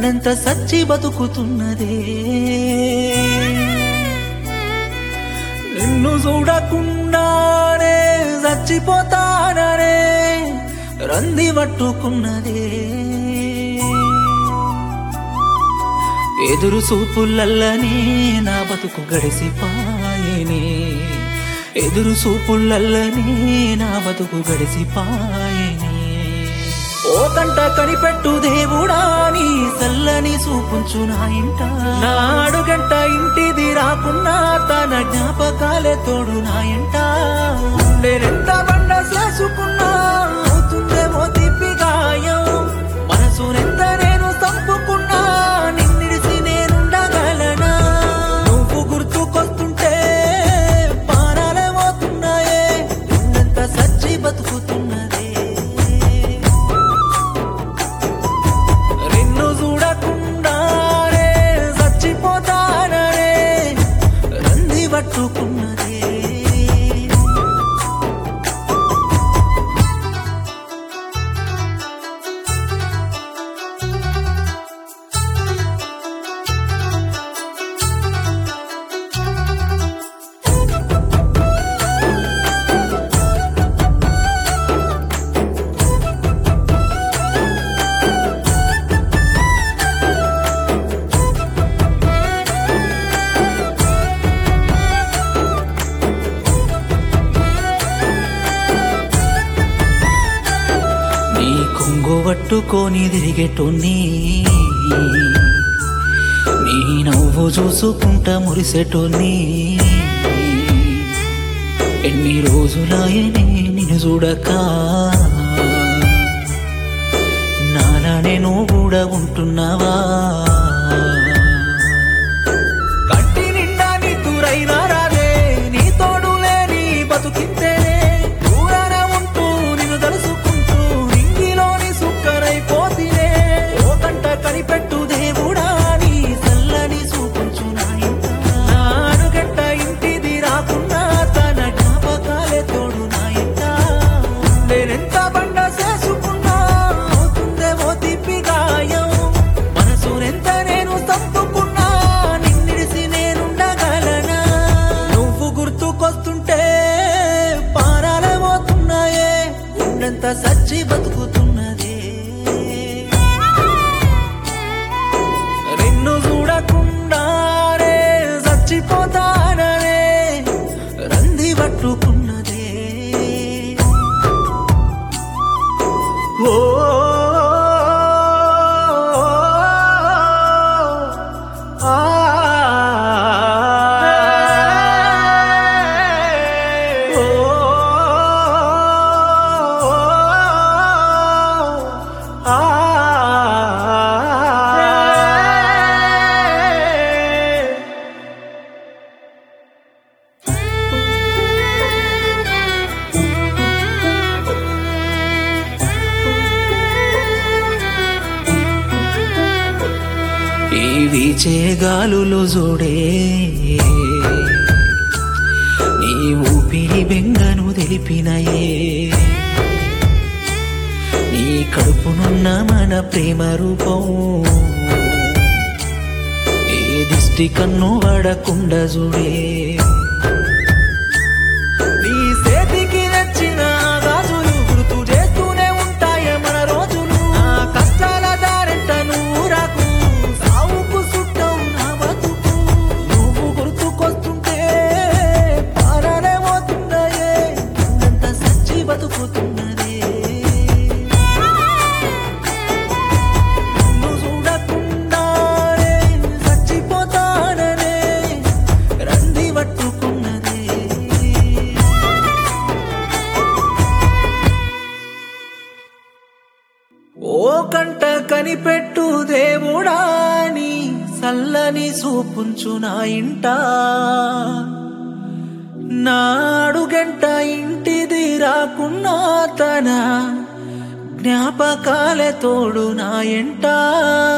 నన్నెంత సచ్చి బతుకుతున్నదే నిన్ను చూడకుండానే చచ్చిపోతాననే రంది పట్టుకున్నదే ఎదురు చూపులల్లనే నా బతుకు గడిసిపాయనే ఎదురు చూపులల్లనే నా బతుకు గడిసిపాయనే ఓ కంట కనిపెట్టు దేవుడా నీ చల్లని చూపుంచు నా ఇంట నాడు గంట ఇంటిది రాకున్నా తన జ్ఞాపకాలే తోడు నా ఇంట ఉండేనెంత బండ చేసుకున్నా అవుతుందేమో తిప్పి గాయం మనసునెంత నేను చంపుకున్నా నిన్నిడిసి నేనుండగలనా నువ్వు గుర్తుకొస్తుంటే పారాలే పోతున్నాయే నిన్నంత సచ్చి బతుకుతున్నదే నిన్ను చూడకుండానే చచ్చిపోతాననే రంది పట్టుకున్నదే నీ కొంగు పట్టుకొని తిరిగేటోన్ని నీ నవ్వు చూసుకుంటా మురిసేటోన్ని ఎన్ని రోజులాయనే నిన్ను చూడక నాలానే నువ్వు కూడా ఉంటున్నావా కంటి నిండా నీ దూరైనా రాదే నీ తోడు లేని బతుకింతేనే దూరాన ఉంటూ నిన్ను తలుసుకుంటూ నింగిలోని సుక్కరైపోతినే ఓ కంట కనిపెట్టు దేవుడా నీ చల్లని చూపించు నా ఇంట నాడు గంట ఇంటిది రాకున్నా తన జ్ఞాపకాలే తోడు నా ఇంట నేనెంత బండ చేసుకున్నా అవుతుందేమో తిప్పి గాయం మనసునెంత నేను చంపుకున్నా నిన్నిడిసి నేనుండగలనా నువ్వు గుర్తుకొస్తుంటే పారాలే పోతున్నాయే ఉన్నంత సచ్చి బతుకుతున్నదే నిన్ను చూడకుండానే చచ్చిపోతాననే రంది పట్టుకున్నదే ఓ ఆ ఈ వీచే గాలులు జోడే నీ ఊపిరి బెంగను తెలిపినయే నీ కడుపునున్న మన ప్రేమ రూపం ఏ దిష్టి కన్ను వాడకుండా చూడే నీ చేతికి నచ్చిన గాజులు గుర్తు చేస్తూనే ఉంటాయే మన రోజులు నా కష్టాల దారెంట నువ్వు రాకు సావుకు సుట్టం నా బతుకు నువ్వు గుర్తుకొస్తుంటే పారాలే పోతున్నాయే నిన్నంత సచ్చి బతుకుతున్నదే నిన్ను చూడకుండానే చచ్చిపోతాననే రంది పట్టుకున్నదే ఓ కంట కనిపెట్టు దేవుడా నీ చల్లని చూపుంచు నా ఇంట నాడు గంట ఇంటిది రాకున్నా తన జ్ఞాపకాలే తోడు నా ఎంట